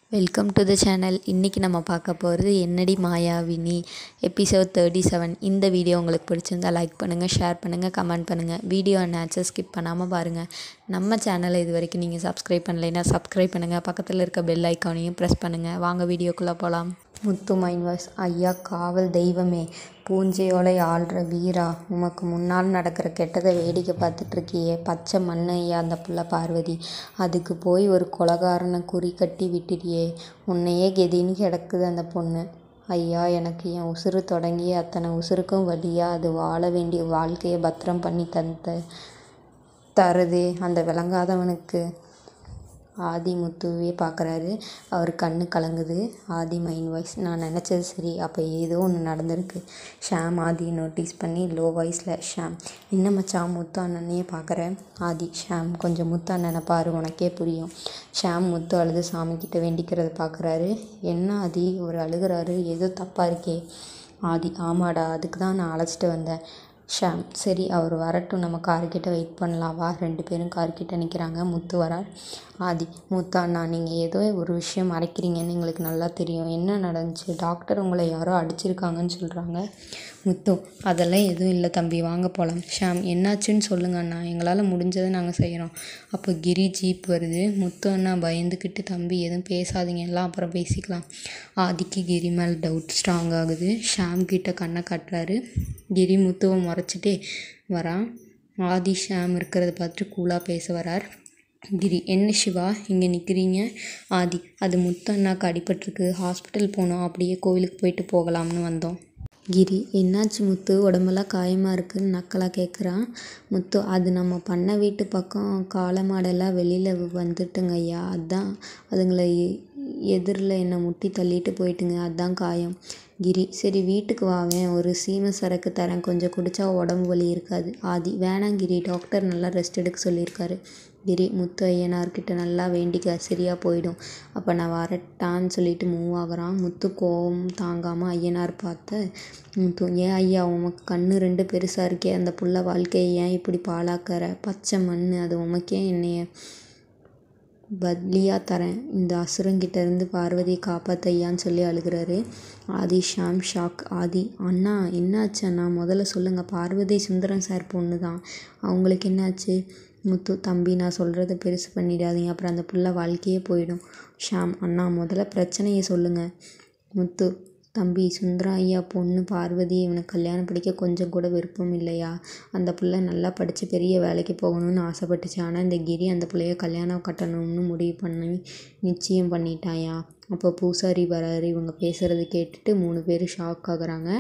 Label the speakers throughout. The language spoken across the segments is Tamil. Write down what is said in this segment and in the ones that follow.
Speaker 1: வெல்கம் டு த சேனல் இன்றைக்கி நம்ம பார்க்க போகிறது என்னடி மாயாவினி எபிசோட் தேர்ட்டி செவன் இந்த வீடியோ உங்களுக்கு பிடிச்சிருந்தா லைக் பண்ணுங்கள் ஷேர் பண்ணுங்கள் கமெண்ட் பண்ணுங்கள் வீடியோ நேச்சர் ஸ்கிப் பண்ணாமல் பாருங்கள் நம்ம சேனலை இது வரைக்கும் நீங்கள் சப்ஸ்கிரைப் பண்ணலைன்னா சப்ஸ்கிரைப் பண்ணுங்கள் பக்கத்தில் இருக்க பெல் ஐக்கானையும் ப்ரெஸ் பண்ணுங்கள் வாங்க வீடியோக்குள்ளே போகலாம் முத்து மைன் வாய்ஸ் ஐயா காவல் தெய்வமே பூஞ்சையோலை ஆள்ற வீரா உமக்கு முன்னால் நடக்கிற கெட்டதை வேடிக்கை பார்த்துட்ருக்கியே பச்சை மண்ணு ஐயா அந்த புள்ள பார்வதி அதுக்கு போய் ஒரு கொலகாரனை குறி கட்டி விட்டுடியே உன்னையே கெதின்னு கிடக்குது அந்த பொண்ணு ஐயா எனக்கு என் உசுறு தொடங்கி அத்தனை உசுருக்கும் வழியாக அது வாழ வேண்டிய வாழ்க்கையை பத்திரம் பண்ணி தந்த தருதே அந்த விளங்காதவனுக்கு ஆதி முத்துவே பார்க்குறாரு அவர் கண்ணு கலங்குது ஆதி மைண்ட் வாய்ஸ் நான் நினச்சது சரி அப்போ ஏதோ ஒன்று நடந்திருக்கு ஷாம் ஆதியை நோட்டீஸ் பண்ணி லோ வாய்ஸில் ஷாம் என்ன மச்சான் முத்து அண்ணனையே பார்க்குறேன் ஆதி ஷாம் கொஞ்சம் முத்து அண்ணனை பாரு உனக்கே புரியும் ஷாம் முத்து அழுது சாமிக்கிட்ட வேண்டிக்கிறத பார்க்குறாரு என்ன ஆதி அவர் அழுகிறாரு ஏதோ தப்பாக இருக்கே ஆதி ஆமாடா அதுக்கு தான் நான் அழைச்சிட்டு வந்தேன் ஷாம் சரி அவர் வரட்டும் நம்ம கார்கிட்ட வெயிட் பண்ணலாம் வா ரெண்டு பேரும் கார்கிட்ட நிற்கிறாங்க முத்து வரார் ஆதி முத்தா அண்ணா நீங்கள் ஏதோ ஒரு விஷயம் மறைக்கிறீங்கன்னு எங்களுக்கு நல்லா தெரியும் என்ன நடந்துச்சு டாக்டர் உங்களை யாரோ அடிச்சிருக்காங்கன்னு சொல்கிறாங்க முத்து அதெல்லாம் எதுவும் இல்லை தம்பி வாங்க போகலாம் ஷாம் என்னாச்சுன்னு சொல்லுங்க அண்ணா எங்களால் முடிஞ்சதை நாங்கள் செய்கிறோம் அப்போ கிரி ஜீப் வருது முத்து அண்ணா பயந்துக்கிட்டு தம்பி எதுவும் பேசாதீங்க எல்லாம் அப்புறம் பேசிக்கலாம் ஆதிக்கு கிரி மேலே டவுட் ஸ்ட்ராங் ஆகுது ஷாம் கிட்ட கண்ணை காட்டுறாரு கிரி முத்துவை முறைச்சிட்டே வரான் ஆதி ஷாம் இருக்கிறத பார்த்துட்டு கூலாக பேச வரார் கிரி என்ன சிவா இங்கே நிற்கிறீங்க ஆதி அது முத்து அண்ணாக்கு அடிபட்டிருக்கு ஹாஸ்பிட்டல் போனோம் அப்படியே கோவிலுக்கு போயிட்டு போகலாம்னு வந்தோம் கிரி என்னாச்சு முத்து உடம்பெல்லாம் காயமாக இருக்குன்னு நக்கலாக கேட்குறான் முத்து அது நம்ம பண்ண வீட்டு பக்கம் காளை மாடெல்லாம் வெளியில் வந்துட்டுங்க ஐயா அதான் அதுங்களை எதிரில் என்னை முட்டி தள்ளிட்டு போயிட்டுங்க அதான் காயம் கிரி சரி வீட்டுக்கு வாவேன் ஒரு சீமை சரக்கு தரேன் கொஞ்சம் குடித்தா உடம்பு வலி இருக்காது ஆதி வேணாம் கிரி டாக்டர் நல்லா ரெஸ்ட் எடுக்க சொல்லியிருக்காரு கிரி முத்து ஐயனார்கிட்ட நல்லா வேண்டிக்க சரியாக போயிடும் அப்போ நான் வரட்டான்னு சொல்லிட்டு மூவ் ஆகுறான் முத்து கோவம் தாங்காமல் ஐயனார் பார்த்த முத்து ஏன் ஐயா உமக்கு கண்ணு ரெண்டு பெருசாக இருக்கே அந்த புள்ள வாழ்க்கையை ஏன் இப்படி பாழாக்கிற பச்சை மண் அது உமக்கே என்னைய பத்லியாக தரேன் இந்த அசுரங்கிட்ட இருந்து பார்வதியை காப்பாத்தையான்னு சொல்லி அழுகிறாரு ஆதி ஷாம் ஷாக் ஆதி அண்ணா என்னாச்சு அண்ணா முதல்ல சொல்லுங்கள் பார்வதி சுந்தரம் சார் பொண்ணு தான் அவங்களுக்கு என்னாச்சு முத்து தம்பி நான் சொல்கிறத பெருசு பண்ணிடாதீங்க அப்புறம் அந்த புள்ள வாழ்க்கையே போயிடும் ஷாம் அண்ணா முதல்ல பிரச்சனையை சொல்லுங்கள் முத்து தம்பி சுந்தரம் ஐயா பொண்ணு பார்வதி இவனுக்கு கல்யாணம் படிக்க கொஞ்சம் கூட விருப்பம் இல்லையா அந்த பிள்ளை நல்லா படித்து பெரிய வேலைக்கு போகணும்னு ஆசைப்பட்டுச்சு ஆனால் இந்த கிரி அந்த பிள்ளைய கல்யாணம் கட்டணும்னு முடிவு பண்ணி நிச்சயம் பண்ணிட்டாயா அப்போ பூசாரி வராரு இவங்க பேசுகிறது கேட்டுட்டு மூணு பேர் ஷாக் ஆகுறாங்க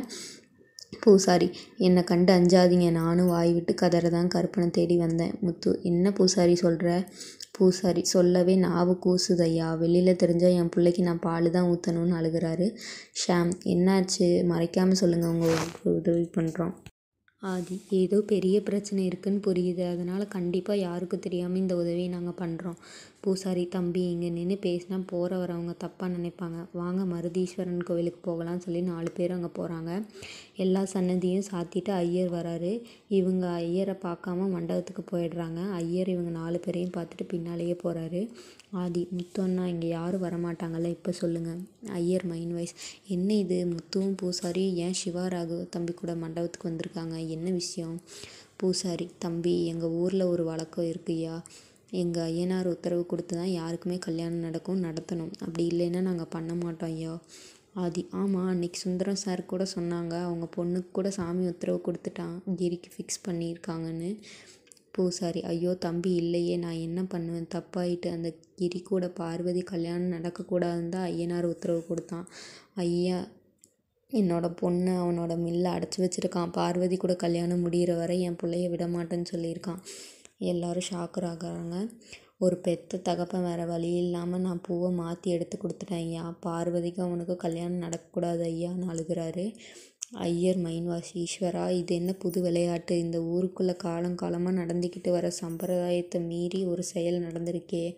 Speaker 1: பூசாரி என்னை கண்டு அஞ்சாதீங்க நானும் வாய் விட்டு கதற தான் கருப்பனை தேடி வந்தேன் முத்து என்ன பூசாரி சொல்கிற பூசாரி சொல்லவே நாவு கூசுதையா வெளியில் தெரிஞ்சால் என் பிள்ளைக்கு நான் பால் தான் ஊற்றணும்னு அழுகிறாரு ஷாம் என்னாச்சு மறைக்காமல் சொல்லுங்கள் உங்களுக்கு உதவி பண்ணுறோம் ஆதி ஏதோ பெரிய பிரச்சனை இருக்குன்னு புரியுது அதனால் கண்டிப்பாக யாருக்கும் தெரியாமல் இந்த உதவியை நாங்கள் பண்ணுறோம் பூசாரி தம்பி இங்கே நின்று பேசினா போகிற வரவங்க தப்பாக நினைப்பாங்க வாங்க மருதீஸ்வரன் கோவிலுக்கு போகலாம்னு சொல்லி நாலு பேர் அங்கே போகிறாங்க எல்லா சன்னதியும் சாத்திட்டு ஐயர் வராரு இவங்க ஐயரை பார்க்காம மண்டபத்துக்கு போயிடுறாங்க ஐயர் இவங்க நாலு பேரையும் பார்த்துட்டு பின்னாலேயே போகிறாரு ஆதி முத்து அண்ணா இங்கே யாரும் வரமாட்டாங்கல்ல இப்போ சொல்லுங்கள் ஐயர் மைண்ட் வைஸ் என்ன இது முத்துவும் பூசாரி ஏன் சிவாராகு தம்பி கூட மண்டபத்துக்கு வந்திருக்காங்க என்ன விஷயம் பூசாரி தம்பி எங்கள் ஊரில் ஒரு வழக்கம் இருக்குய்யா எங்கள் ஐயனார் உத்தரவு கொடுத்து தான் யாருக்குமே கல்யாணம் நடக்கும் நடத்தணும் அப்படி இல்லைன்னா நாங்கள் பண்ண மாட்டோம் ஐயா ஆதி ஆமாம் அன்றைக்கி சுந்தரம் சார் கூட சொன்னாங்க அவங்க பொண்ணுக்கு கூட சாமி உத்தரவு கொடுத்துட்டான் கிரிக்கு ஃபிக்ஸ் பண்ணியிருக்காங்கன்னு பூசாரி ஐயோ தம்பி இல்லையே நான் என்ன பண்ணுவேன் தப்பாயிட்டு அந்த கிரி கூட பார்வதி கல்யாணம் நடக்கக்கூடாதுன்னு தான் ஐயனார் உத்தரவு கொடுத்தான் ஐயா என்னோட பொண்ணு அவனோட மில்லை அடைச்சி வச்சுருக்கான் பார்வதி கூட கல்யாணம் முடிகிற வரை என் பிள்ளைய விட மாட்டேன்னு சொல்லியிருக்கான் எல்லோரும் ஷாக்கர் ஆகுறாங்க ஒரு பெத்த தகப்பன் வேறு வழி இல்லாமல் நான் பூவை மாற்றி எடுத்து கொடுத்துட்டேன் ஐயா பார்வதிக்கு அவனுக்கு கல்யாணம் நடக்கக்கூடாது ஐயான்னு அழுகிறாரு ஐயர் மைன்வாஸ் ஈஸ்வரா இது என்ன புது விளையாட்டு இந்த ஊருக்குள்ளே காலங்காலமாக நடந்துக்கிட்டு வர சம்பிரதாயத்தை மீறி ஒரு செயல் நடந்திருக்கே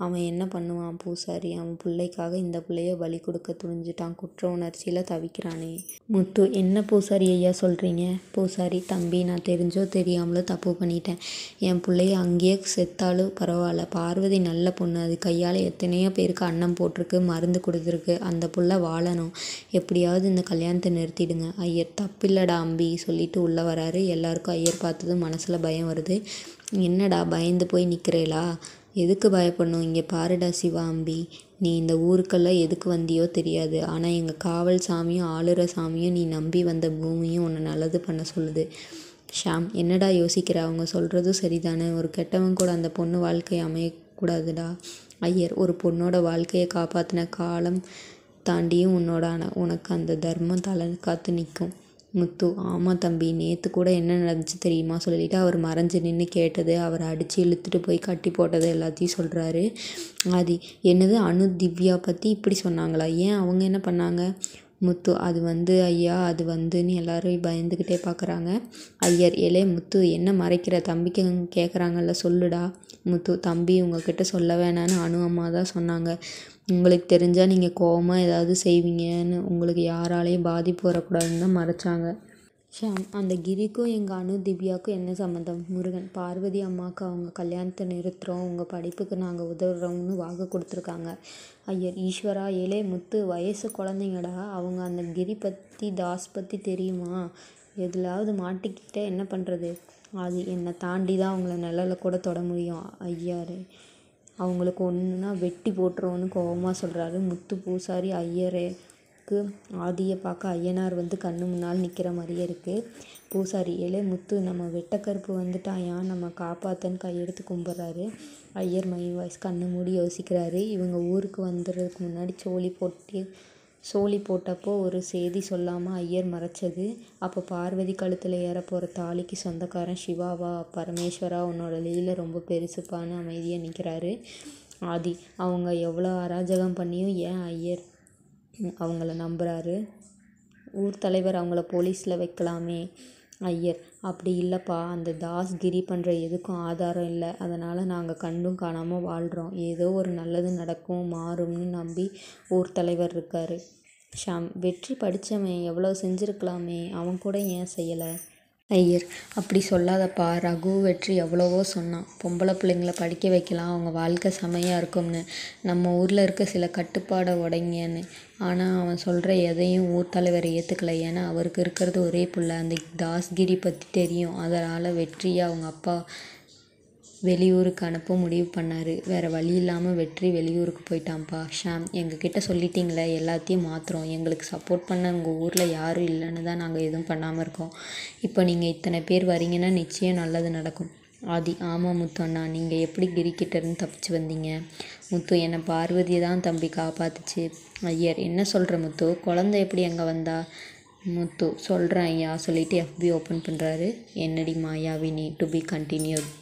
Speaker 1: அவன் என்ன பண்ணுவான் பூசாரி அவன் பிள்ளைக்காக இந்த பிள்ளைய பலி கொடுக்க துணிஞ்சிட்டான் குற்ற உணர்ச்சியில் தவிக்கிறானே முத்து என்ன பூசாரி ஐயா சொல்கிறீங்க பூசாரி தம்பி நான் தெரிஞ்சோ தெரியாமலோ தப்பு பண்ணிட்டேன் என் பிள்ளைய அங்கேயே செத்தாலும் பரவாயில்ல பார்வதி நல்ல பொண்ணு அது கையால் எத்தனையோ பேருக்கு அன்னம் போட்டிருக்கு மருந்து கொடுத்துருக்கு அந்த புள்ள வாழணும் எப்படியாவது இந்த கல்யாணத்தை நிறுத்திடுங்க ஐயர் தப்பில்லடா அம்பி சொல்லிட்டு உள்ளே வராரு எல்லாருக்கும் ஐயர் பார்த்ததும் மனசில் பயம் வருது என்னடா பயந்து போய் நிற்கிறேளா எதுக்கு பயப்படணும் இங்கே பாருடா சிவா அம்பி நீ இந்த ஊருக்கெல்லாம் எதுக்கு வந்தியோ தெரியாது ஆனால் எங்கள் காவல் சாமியும் ஆளுற சாமியும் நீ நம்பி வந்த பூமியும் உன்னை நல்லது பண்ண சொல்லுது ஷாம் என்னடா யோசிக்கிற அவங்க சொல்கிறதும் சரிதானே ஒரு கெட்டவன் கூட அந்த பொண்ணு வாழ்க்கையை அமையக்கூடாதுடா ஐயர் ஒரு பொண்ணோட வாழ்க்கையை காப்பாற்றின காலம் தாண்டியும் உன்னோட அன- உனக்கு அந்த தர்மம் தலை காத்து நிற்கும் முத்து ஆமாம் தம்பி நேற்று கூட என்ன நடந்துச்சு தெரியுமா சொல்லிட்டு அவர் மறைஞ்சு நின்று கேட்டது அவரை அடித்து இழுத்துட்டு போய் கட்டி போட்டது எல்லாத்தையும் சொல்கிறாரு ஆதி என்னது அனு திவ்யா பற்றி இப்படி சொன்னாங்களா ஏன் அவங்க என்ன பண்ணாங்க முத்து அது வந்து ஐயா அது வந்துன்னு எல்லாரும் பயந்துக்கிட்டே பார்க்குறாங்க ஐயர் ஏலே முத்து என்ன மறைக்கிற தம்பிக்கு கேட்குறாங்கல்ல சொல்லுடா முத்து தம்பி உங்ககிட்ட சொல்ல வேணான்னு அனு அம்மா தான் சொன்னாங்க உங்களுக்கு தெரிஞ்சால் நீங்கள் கோவமாக ஏதாவது செய்வீங்கன்னு உங்களுக்கு யாராலையும் பாதிப்பு வரக்கூடாதுன்னு தான் மறைச்சாங்க ஷாம் அந்த கிரிக்கும் எங்கள் அனு திவ்யாவுக்கும் என்ன சம்மந்தம் முருகன் பார்வதி அம்மாவுக்கு அவங்க கல்யாணத்தை நிறுத்துகிறோம் உங்கள் படிப்புக்கு நாங்கள் உதவுறோம்னு வாக்கு கொடுத்துருக்காங்க ஐயர் ஈஸ்வரா ஏலே முத்து வயசு குழந்தைங்கடா அவங்க அந்த கிரி பற்றி தாஸ் பற்றி தெரியுமா எதுலாவது மாட்டிக்கிட்ட என்ன பண்ணுறது அது என்னை தாண்டி தான் அவங்கள நிழல கூட தொட முடியும் ஐயாரு அவங்களுக்கு ஒன்றுனா வெட்டி போட்டுருவோன்னு கோவமாக சொல்கிறாரு முத்து பூசாரி ஐயருக்கு ஆதியை பார்க்க ஐயனார் வந்து கண்ணு முன்னால் நிற்கிற மாதிரியே இருக்குது பூசாரி ஏலே முத்து நம்ம வெட்டக்கருப்பு வந்துட்டாயா நம்ம காப்பாத்தன்னு கையெடுத்து கும்பிட்றாரு ஐயர் மை வாய்ஸ் கண்ணு மூடி யோசிக்கிறாரு இவங்க ஊருக்கு வந்துடுறதுக்கு முன்னாடி சோழி போட்டு சோழி போட்டப்போ ஒரு செய்தி சொல்லாமல் ஐயர் மறைச்சது அப்போ பார்வதி கழுத்தில் ஏற போகிற தாலிக்கு சொந்தக்காரன் சிவாவா பரமேஸ்வரா உன்னோட லீலை ரொம்ப பெருசுப்பான்னு அமைதியாக நிற்கிறாரு ஆதி அவங்க எவ்வளோ அராஜகம் பண்ணியும் ஏன் ஐயர் அவங்கள நம்புகிறாரு ஊர் தலைவர் அவங்கள போலீஸில் வைக்கலாமே ஐயர் அப்படி இல்லைப்பா அந்த தாஸ் கிரி பண்ணுற எதுக்கும் ஆதாரம் இல்லை அதனால் நாங்கள் கண்டும் காணாமல் வாழ்கிறோம் ஏதோ ஒரு நல்லது நடக்கும் மாறும்னு நம்பி ஊர் தலைவர் இருக்கார் ஷாம் வெற்றி படித்தவன் எவ்வளோ செஞ்சுருக்கலாமே அவன் கூட ஏன் செய்யலை ஐயர் அப்படி சொல்லாதப்பா ரகு வெற்றி எவ்வளவோ சொன்னான் பொம்பளை பிள்ளைங்கள படிக்க வைக்கலாம் அவங்க வாழ்க்கை செமையாக இருக்கும்னு நம்ம ஊரில் இருக்க சில கட்டுப்பாடை உடைங்கன்னு ஆனால் அவன் சொல்கிற எதையும் ஊர் தலைவர் ஏற்றுக்கல ஏன்னா அவருக்கு இருக்கிறது ஒரே புள்ள அந்த தாஸ்கிரி பற்றி தெரியும் அதனால் வெற்றியை அவங்க அப்பா வெளியூருக்கு அனுப்ப முடிவு பண்ணார் வேறு வழி இல்லாமல் வெற்றி வெளியூருக்கு போயிட்டான்ப்பா ஷாம் எங்ககிட்ட சொல்லிட்டீங்களே எல்லாத்தையும் மாற்றுறோம் எங்களுக்கு சப்போர்ட் பண்ண உங்கள் ஊரில் யாரும் இல்லைன்னு தான் நாங்கள் எதுவும் பண்ணாமல் இருக்கோம் இப்போ நீங்கள் இத்தனை பேர் வரீங்கன்னா நிச்சயம் நல்லது நடக்கும் ஆதி ஆமாம் முத்து அண்ணா நீங்கள் எப்படி கிரிக்கிட்டேருந்து தப்பிச்சு வந்தீங்க முத்து என்னை பார்வதி தான் தம்பி காப்பாத்துச்சு ஐயர் என்ன சொல்கிற முத்து குழந்தை எப்படி அங்கே வந்தா முத்து சொல்கிறேன் ஐயா சொல்லிட்டு எஃபி ஓப்பன் பண்ணுறாரு என்னடி மாயாவி நீ டு பி கண்டினியூட்